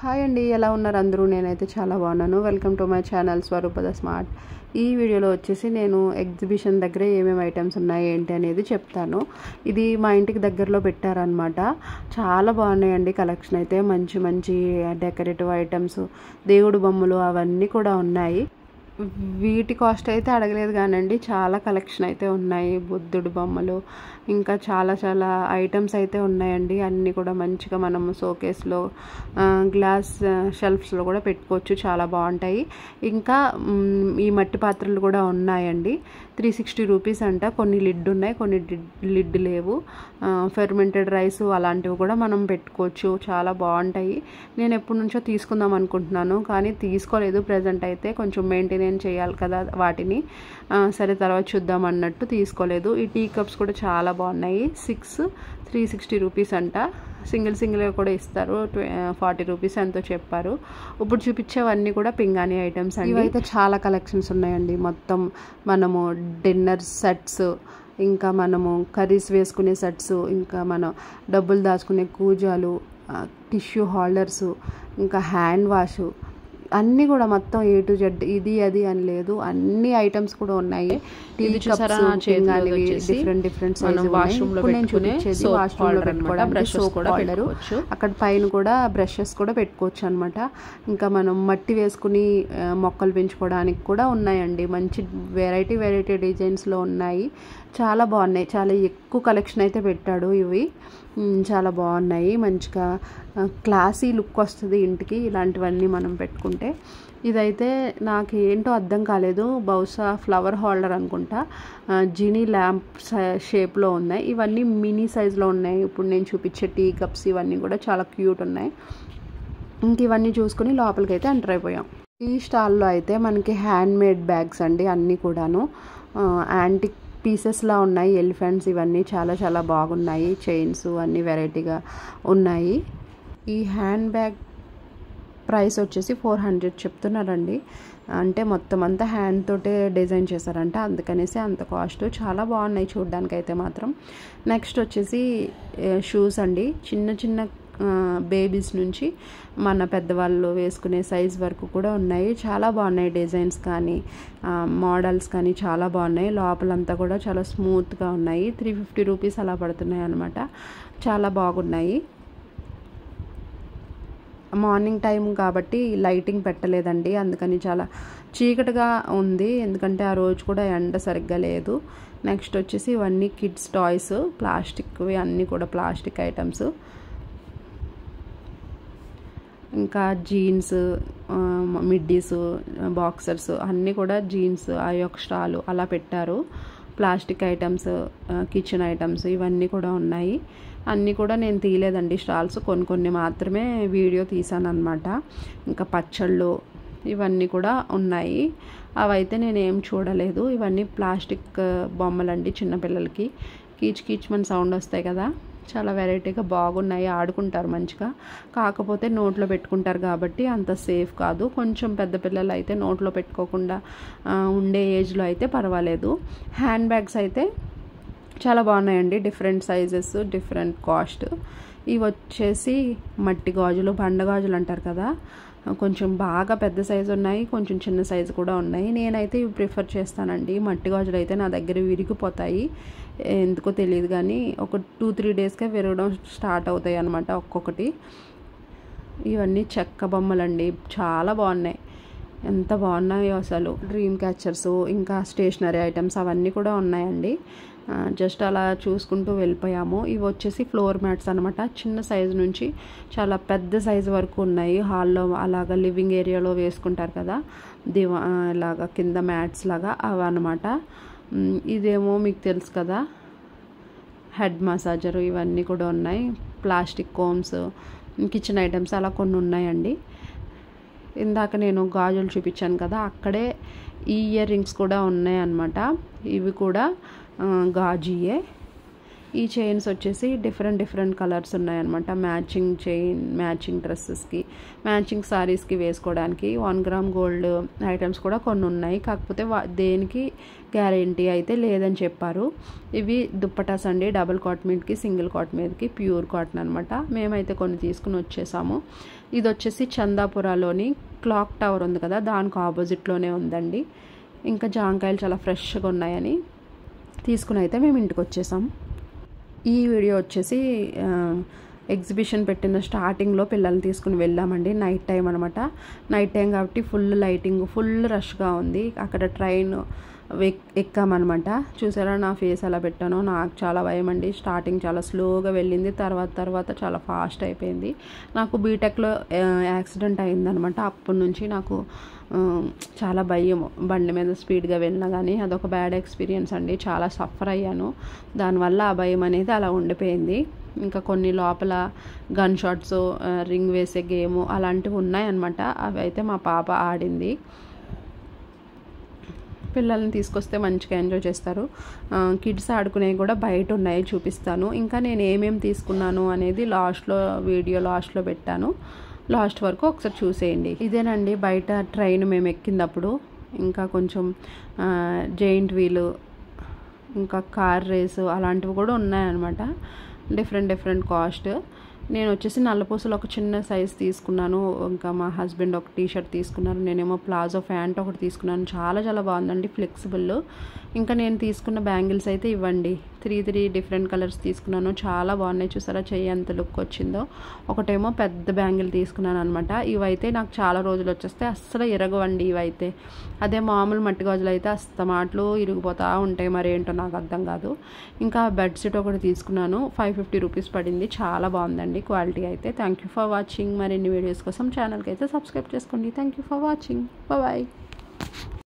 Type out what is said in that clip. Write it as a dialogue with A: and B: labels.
A: Hi అండి ఎలా ఉన్నారు అందరూ నేనైతే చాలా బాగున్నాను వెల్కమ్ టు మై ఛానల్ స్వరూపద స్మార్ట్ ఈ వీడియోలో వచ్చేసి నేను ఎగ్జిబిషన్ దగ్గర ఏమేమి ఐటమ్స్ ఉన్నాయి ఏంటి అనేది చెప్తాను ఇది మా ఇంటికి దగ్గరలో పెట్టారనమాట చాలా బాగున్నాయండి కలెక్షన్ అయితే మంచి మంచి డెకరేటివ్ ఐటమ్స్ దేవుడు బొమ్మలు అవన్నీ కూడా ఉన్నాయి వీటి కాస్ట్ అయితే అడగలేదు కానండి చాలా కలెక్షన్ అయితే ఉన్నాయి బుద్ధుడు బొమ్మలు ఇంకా చాలా చాలా ఐటమ్స్ అయితే ఉన్నాయండి అన్నీ కూడా మంచిగా మనము షోకేస్లో గ్లాస్ షెల్ఫ్స్లో కూడా పెట్టుకోవచ్చు చాలా బాగుంటాయి ఇంకా మ్, ఈ మట్టి పాత్రలు కూడా ఉన్నాయండి త్రీ సిక్స్టీ రూపీస్ అంట కొన్ని లిడ్ ఉన్నాయి కొన్ని లిడ్ లేవు ఫెర్మెంటెడ్ రైస్ అలాంటివి కూడా మనం పెట్టుకోవచ్చు చాలా బాగుంటాయి నేను ఎప్పటి నుంచో తీసుకుందాం అనుకుంటున్నాను కానీ తీసుకోలేదు ప్రజెంట్ అయితే కొంచెం మెయింటెనెన్స్ చేయాలి కదా వాటిని ఆ, సరే తర్వాత చూద్దాం అన్నట్టు తీసుకోలేదు ఈ టీ కప్స్ కూడా చాలా బాగున్నాయి సిక్స్ త్రీ సిక్స్టీ రూపీస్ అంట సింగిల్ సింగిల్గా కూడా ఇస్తారు ఫార్టీ రూపీస్ ఎంతో చెప్పారు ఇప్పుడు చూపించేవన్నీ కూడా పింగాణి ఐటమ్స్ అండి ఇవైతే చాలా కలెక్షన్స్ ఉన్నాయండి మొత్తం మనము డిన్నర్ సెట్స్ ఇంకా మనము కర్రీస్ వేసుకునే సెట్స్ ఇంకా మనం డబ్బులు దాచుకునే కూజాలు టిష్యూ హోల్డర్స్ ఇంకా హ్యాండ్ వాష్ అన్నీ కూడా మొత్తం ఏ టు జెడ్ ఇది అది అని లేదు అన్ని ఐటమ్స్ కూడా ఉన్నాయి
B: ఇది చూసారా నా చేతిలో వచ్చేసి
A: డిఫరెంట్ డిఫరెంట్
B: మనం washroom లో పెట్టుకునే soap holder అన్నమాట. Brushes కూడా పెట్టుకోవచ్చు.
A: అక్కడ పైన కూడా బ్రషెస్ కూడా పెట్టుకోవచ్చు అనమాట ఇంకా మనం మట్టి వేసుకుని ఆ, మొక్కలు పెంచుకోవడానికి కూడా ఉన్నాయండి మంచి వెరైటీ వెరైటీ డిజైన్స్లో ఉన్నాయి చాలా బాగున్నాయి చాలా ఎక్కువ కలెక్షన్ అయితే పెట్టాడు ఇవి ఉమ్, చాలా బాగున్నాయి మంచిగా క్లాసీ లుక్ వస్తుంది ఇంటికి ఇలాంటివన్నీ మనం పెట్టుకుంటే ఇదైతే నాకు ఏంటో అర్థం కాలేదు బహుశా ఫ్లవర్ హోల్డర్ అనుకుంటా ఆ, జీనీ ల్యాంప్ షేప్లో ఉన్నాయి ఇవన్నీ మినీ సైజులో ఉన్నాయి ఇప్పుడు నేను చూపించే టీ కప్స్ ఇవన్నీ కూడా చాలా క్యూట్ ఉన్నాయి ఇంక ఇవన్నీ చూసుకుని లోపలికి అయితే ఎంటర్ అయిపోయాం ఈ స్టాల్లో అయితే మనకి హ్యాండ్ మేడ్ బ్యాగ్స్ అండి అన్నీ కూడాను యాంటిక్ పీసెస్లా ఉన్నాయి ఎలిఫెంట్స్ ఇవన్నీ చాలా చాలా బాగున్నాయి చైన్స్ అన్నీ వెరైటీగా ఉన్నాయి ఈ హ్యాండ్ బ్యాగ్ ప్రైస్ వచ్చేసి ఫోర్ హండ్రెడ్ చెప్తున్నారండి అంటే మొత్తం అంతా హ్యాండ్ తోటే డిజైన్ చేశారంట అందుకనేసి అంత కాస్ట్ చాలా బాగున్నాయి చూడడానికి అయితే మాత్రం నెక్స్ట్ వచ్చేసి షూస్ అండి చిన్న చిన్న బేబీస్ నుంచి మన పెద్దవాళ్ళు వేసుకునే సైజ్ వరకు కూడా ఉన్నాయి చాలా బాగున్నాయి డిజైన్స్ కానీ మోడల్స్ కానీ చాలా బాగున్నాయి లోపలంతా కూడా చాలా స్మూత్గా ఉన్నాయి త్రీ ఫిఫ్టీ రూపీస్ అలా పడుతున్నాయి అనమాట చాలా బాగున్నాయి మార్నింగ్ టైం కాబట్టి లైటింగ్ పెట్టలేదండి అందుకని చాలా చీకటిగా ఉంది ఎందుకంటే ఆ రోజు కూడా ఎండ సరిగ్గా లేదు నెక్స్ట్ వచ్చేసి ఇవన్నీ కిడ్స్ టాయ్స్ ప్లాస్టిక్వి అన్నీ కూడా ప్లాస్టిక్ ఐటమ్స్ ఇంకా జీన్స్ మిడ్డీస్ బాక్సర్స్ అన్నీ కూడా జీన్స్ ఆ యొక్క స్టాలు అలా పెట్టారు ప్లాస్టిక్ ఐటమ్స్ కిచెన్ ఐటమ్స్ ఇవన్నీ కూడా ఉన్నాయి అన్నీ కూడా నేను తీయలేదండి స్టాల్స్ కొన్ని కొన్ని మాత్రమే వీడియో తీసాను అనమాట ఇంకా పచ్చళ్ళు ఇవన్నీ కూడా ఉన్నాయి అవైతే నేను ఏం చూడలేదు ఇవన్నీ ప్లాస్టిక్ బొమ్మలండి చిన్నపిల్లలకి కీచ్ కీచ్ మన సౌండ్ వస్తాయి కదా చాలా వెరైటీగా బాగున్నాయి ఆడుకుంటారు మంచిగా కాకపోతే నోట్లో పెట్టుకుంటారు కాబట్టి అంత సేఫ్ కాదు కొంచెం పెద్ద పిల్లలు అయితే నోట్లో పెట్టుకోకుండా ఆ, ఉండే ఏజ్లో అయితే పర్వాలేదు హ్యాండ్ బ్యాగ్స్ అయితే చాలా బాగున్నాయండి డిఫరెంట్ సైజెస్ డిఫరెంట్ కాస్ట్ ఇవి వచ్చేసి మట్టి గాజులు బండ గాజులు అంటారు కదా కొంచెం బాగా పెద్ద సైజు ఉన్నాయి కొంచెం చిన్న సైజు కూడా ఉన్నాయి నేనైతే ఇవి ప్రిఫర్ చేస్తానండి మట్టి గాజులు అయితే నా దగ్గర విరిగిపోతాయి ఎందుకో తెలియదు కానీ ఒక టూ త్రీ డేస్కే విరగడం స్టార్ట్ అవుతాయి అనమాట ఒక్కొక్కటి ఇవన్నీ చెక్క బొమ్మలండి చాలా బాగున్నాయి ఎంత బాగున్నాయో అసలు డ్రీమ్ క్యాచర్స్ ఇంకా స్టేషనరీ ఐటమ్స్ అవన్నీ కూడా ఉన్నాయండి ఆ, జస్ట్ అలా చూసుకుంటూ వెళ్ళిపోయాము ఇవి వచ్చేసి ఫ్లోర్ మ్యాట్స్ అనమాట చిన్న సైజు నుంచి చాలా పెద్ద సైజు వరకు ఉన్నాయి హాల్లో అలాగా లివింగ్ ఏరియాలో వేసుకుంటారు కదా దివా ఆ, ఇలాగా కింద మ్యాట్స్ లాగా అవి అనమాట ఉమ్, ఇదేమో మీకు తెలుసు కదా హెడ్ మసాజర్ ఇవన్నీ కూడా ఉన్నాయి ప్లాస్టిక్ కోమ్స్ కిచెన్ ఐటమ్స్ అలా కొన్ని ఉన్నాయండి ఇందాక నేను గాజులు చూపించాను కదా అక్కడే ఈ ఇయర్ రింగ్స్ కూడా ఉన్నాయి అన్నమాట ఇవి కూడా ఆ, గాజుయే ఈ చైన్స్ వచ్చేసి డిఫరెంట్ డిఫరెంట్ కలర్స్ ఉన్నాయన్నమాట మ్యాచింగ్ చైన్ మ్యాచింగ్ డ్రెస్సెస్కి మ్యాచింగ్ సారీస్కి వేసుకోవడానికి వన్ గ్రామ్ గోల్డ్ ఐటమ్స్ కూడా కొన్ని ఉన్నాయి కాకపోతే వా దేనికి గ్యారంటీ అయితే లేదని చెప్పారు ఇవి దుప్పటాస్ అండి డబుల్ కాట్ మీదకి సింగిల్ కాట్ మీదకి ప్యూర్ కాటన్ అనమాట మేమైతే కొన్ని తీసుకుని వచ్చేసాము ఇది వచ్చేసి చందాపురాలోని క్లాక్ టవర్ ఉంది కదా దానికి ఆపోజిట్లోనే ఉందండి ఇంకా జాంకాయలు చాలా ఫ్రెష్గా ఉన్నాయని తీసుకుని అయితే మేము ఇంటికి వచ్చేసాం ఈ వీడియో వచ్చేసి ఎగ్జిబిషన్ పెట్టిన స్టార్టింగ్లో పిల్లల్ని తీసుకుని వెళ్ళామండి నైట్ టైం అనమాట నైట్ టైం కాబట్టి ఫుల్ లైటింగ్ ఫుల్ రష్గా ఉంది అక్కడ ట్రైన్ ఎక్కామన్నమాట చూసారా నా ఫేస్ ఎలా పెట్టానో నాకు చాలా భయం అండి స్టార్టింగ్ చాలా స్లోగా వెళ్ళింది తర్వాత తర్వాత చాలా ఫాస్ట్ అయిపోయింది నాకు బీటెక్లో యాక్సిడెంట్ అయిందనమాట అప్పటి నుంచి నాకు చాలా భయం బండి మీద స్పీడ్గా వెళ్ళినా కానీ అదొక బ్యాడ్ ఎక్స్పీరియన్స్ అండి చాలా సఫర్ అయ్యాను దానివల్ల ఆ భయం అనేది అలా ఉండిపోయింది ఇంకా కొన్ని లోపల గన్ షాట్స్ రింగ్ వేసే గేము అలాంటివి ఉన్నాయన్నమాట అవి అయితే మా పాప ఆడింది పిల్లల్ని తీసుకొస్తే మంచిగా ఎంజాయ్ చేస్తారు కిడ్స్ ఆడుకునేవి కూడా బయట ఉన్నాయి చూపిస్తాను ఇంకా నేను ఏమేమి తీసుకున్నాను అనేది లాస్ట్లో వీడియో లాస్ట్లో పెట్టాను లాస్ట్ వరకు ఒకసారి చూసేయండి ఇదేనండి బయట ట్రైన్ మేము ఎక్కిందప్పుడు ఇంకా కొంచెం జైంట్ వీలు ఇంకా కార్ రేసు అలాంటివి కూడా ఉన్నాయన్నమాట డిఫరెంట్ డిఫరెంట్ కాస్ట్ నేను వచ్చేసి నల్లపూసలు ఒక చిన్న సైజ్ తీసుకున్నాను ఇంకా మా హస్బెండ్ ఒక టీ షర్ట్ తీసుకున్నారు నేనేమో ప్లాజో ప్యాంట్ ఒకటి తీసుకున్నాను చాలా చాలా బాగుందండి ఫ్లెక్సిబుల్ ఇంకా నేను తీసుకున్న బ్యాంగిల్స్ అయితే ఇవ్వండి త్రీ త్రీ డిఫరెంట్ కలర్స్ తీసుకున్నాను చాలా బాగున్నాయి చూసారా చెయ్యి ఎంత లుక్ వచ్చిందో ఒకటేమో పెద్ద బ్యాంగిల్ తీసుకున్నాను అనమాట ఇవైతే నాకు చాలా రోజులు వచ్చేస్తే అస్సలు ఇరగవండి ఇవైతే అదే మామూలు మట్టి గాజులు అయితే అస్తమాట్లు ఇరిగిపోతూ ఉంటాయి మరి ఏంటో నాకు అర్థం కాదు ఇంకా బెడ్షీట్ ఒకటి తీసుకున్నాను ఫైవ్ ఫిఫ్టీ రూపీస్ పడింది చాలా బాగుందండి క్వాలిటీ అయితే థ్యాంక్ యూ ఫర్ వాచింగ్ మరిన్ని వీడియోస్ కోసం ఛానల్కి అయితే సబ్స్క్రైబ్ చేసుకోండి thank you for watching bye